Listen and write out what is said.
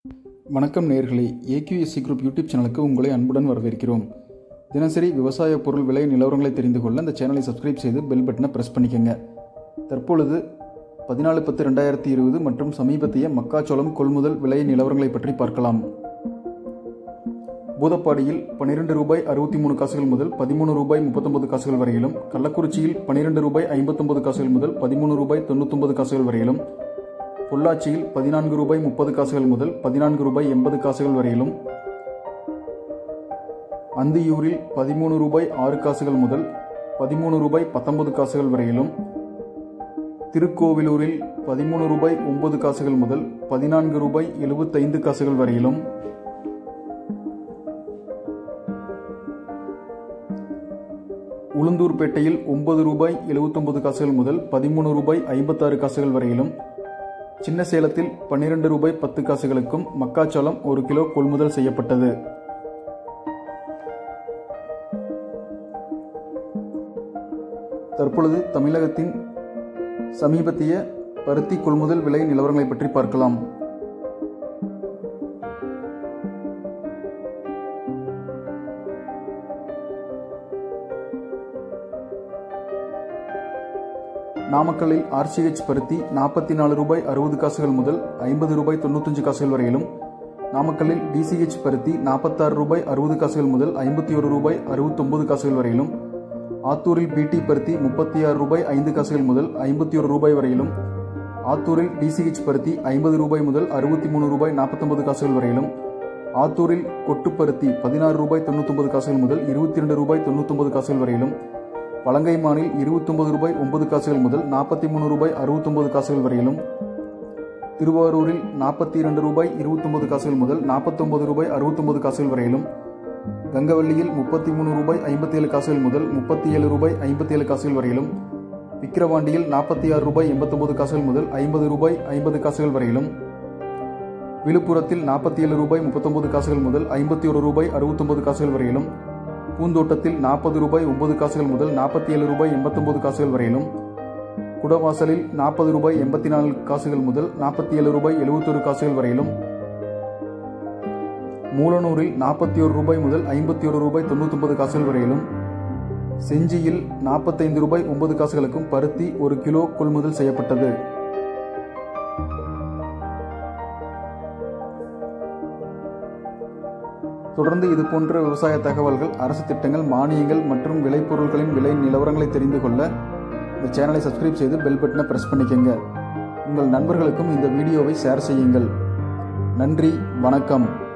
வணக்கம் நேர்களே AQSC group YouTube சேனலுக்கு உங்களை அன்புடன் வரவேற்கிறோம் தினசரி விவசாய பொருள் விலை நிலவரங்களை தெரிந்து கொள்ள இந்த சேனலை சப்ஸ்கிரைப் செய்து பெல் பட்டனை ப்ரெஸ் பண்ணிக்கங்க தற்பொழுது பதினாலு பத்து ரெண்டாயிரத்தி இருபது மற்றும் சமீபத்திய மக்காச்சோளம் கொள்முதல் விலை நிலவரங்களை பற்றி பார்க்கலாம் பூதப்பாடியில் பன்னிரெண்டு ரூபாய் அறுபத்தி மூணு காசுகள் முதல் பதிமூணு ரூபாய் முப்பத்தொன்பது காசுகள் வரையிலும் கள்ளக்குறிச்சியில் பன்னிரெண்டு ரூபாய் ஐம்பத்தொன்பது காசுகள் முதல் பதிமூணு ரூபாய் தொண்ணூத்தொன்பது காசுகள் வரையிலும் பொள்ளாச்சியில் பதினான்கு ரூபாய் முப்பது காசுகள் முதல் பதினான்கு ரூபாய் எண்பது காசுகள் வரையிலும் அந்தியூரில் பதிமூணு ரூபாய் ஆறு காசுகள் முதல் பதிமூணு ரூபாய் பத்தொன்பது காசுகள் வரையிலும் திருக்கோவிலூரில் பதிமூணு ரூபாய் ஒன்பது காசுகள் முதல் பதினான்கு ரூபாய் எழுபத்தைந்து காசுகள் வரையிலும் உளுந்தூர்பேட்டையில் ஒன்பது ரூபாய் எழுபத்தொன்பது காசுகள் முதல் பதிமூணு ரூபாய் ஐம்பத்தாறு காசுகள் வரையிலும் சின்ன சேலத்தில் பன்னிரண்டு ரூபாய் பத்து காசுகளுக்கும் மக்காச்சோளம் ஒரு கிலோ கொள்முதல் செய்யப்பட்டது தற்பொழுது தமிழகத்தின் சமீபத்திய பருத்தி கொள்முதல் விலை நிலவரங்களை பற்றி பார்க்கலாம் நாமக்கல்லில் ஆர்சிஹெச் பருத்தி நாற்பத்தி நாலு ரூபாய் அறுபது காசுகள் முதல் ஐம்பது ரூபாய் தொண்ணூத்தஞ்சு காசுகள் வரையிலும் நாமக்கல்லில் டிசிஹெச் பருத்தி நாற்பத்தாறு ரூபாய் அறுபது காசுகள் முதல் ஐம்பத்தி ஒரு ரூபாய் அறுபத்தொன்பது காசுகள் வரையிலும் ஆத்தூரில் பிடி பருத்தி முப்பத்தி ஆறு ரூபாய் ஐந்து காசுகள் முதல் ஐம்பத்தி ஒரு ரூபாய் வரையிலும் ஆத்தூரில் டிசிஹெச் பருத்தி ஐம்பது ரூபாய் முதல் அறுபத்தி மூணு ரூபாய் நாற்பத்தொன்பது காசுகள் வரையிலும் ஆத்தூரில் கொட்டுப்பருத்தி பதினாறு ரூபாய் தொண்ணூத்தொன்பது காசுகள் முதல் இருபத்தி ரெண்டு ரூபாய் தொண்ணூத்தொன்பது காசுகள் வரையிலும் பழங்கைமானில் இருபத்தொன்பது ரூபாய் ஒன்பது காசுகள் முதல் நாற்பத்தி மூணு ரூபாய் அறுபத்தொன்பது காசுகள் வரையிலும் திருவாரூரில் நாற்பத்தி இரண்டு ரூபாய் இருபத்தொன்பது காசுகள் முதல் நாற்பத்தொன்பது ரூபாய் அறுபத்தொன்பது காசுகள் வரையிலும் கங்கவல்லியில் முப்பத்தி மூணு ரூபாய் ஐம்பத்தி ஏழு காசுகள் முதல் முப்பத்தி ஏழு ரூபாய் ஐம்பத்தி ஏழு காசுகள் வரையிலும் விக்கிரவாண்டியில் நாற்பத்தி ஆறு ரூபாய் எண்பத்தொன்பது காசுகள் முதல் ஐம்பது ரூபாய் ஐம்பது காசுகள் வரையிலும் விழுப்புரத்தில் நாற்பத்தி ஏழு ரூபாய் முப்பத்தொன்பது காசுகள் முதல் ஐம்பத்தி ஒரு ரூபாய் அறுபத்தொன்பது காசுகள் வரையிலும் பூந்தோட்டத்தில் நாற்பது ரூபாய் ஒன்பது காசுகள் முதல் நாற்பத்தி ஏழு ரூபாய் எண்பத்தொன்பது காசுகள் வரையிலும் குடவாசலில் நாற்பது ரூபாய் எண்பத்தி நாலு காசுகள் முதல் நாற்பத்தி ஏழு ரூபாய் எழுபத்தொரு காசுகள் வரையிலும் மூலனூரில் நாற்பத்தி ஒரு ரூபாய் முதல் ஐம்பத்தி ஒரு ரூபாய் தொண்ணூத்தொன்பது காசுகள் வரையிலும் செஞ்சியில் நாற்பத்தைந்து ரூபாய் ஒன்பது காசுகளுக்கும் பருத்தி ஒரு கிலோ கொள்முதல் செய்யப்பட்டது தொடர்ந்து இது போன்ற விவசாய தகவல்கள் அரசு திட்டங்கள் மானியங்கள் மற்றும் விளைபொருட்களின் விலை நிலவரங்களை தெரிந்து கொள்ள இந்த சேனலை சப்ஸ்கிரைப் செய்து பெல் பட்டனை பிரஸ் பண்ணிக்கங்க உங்கள் நண்பர்களுக்கும் இந்த வீடியோவை ஷேர் செய்யுங்கள் நன்றி வணக்கம்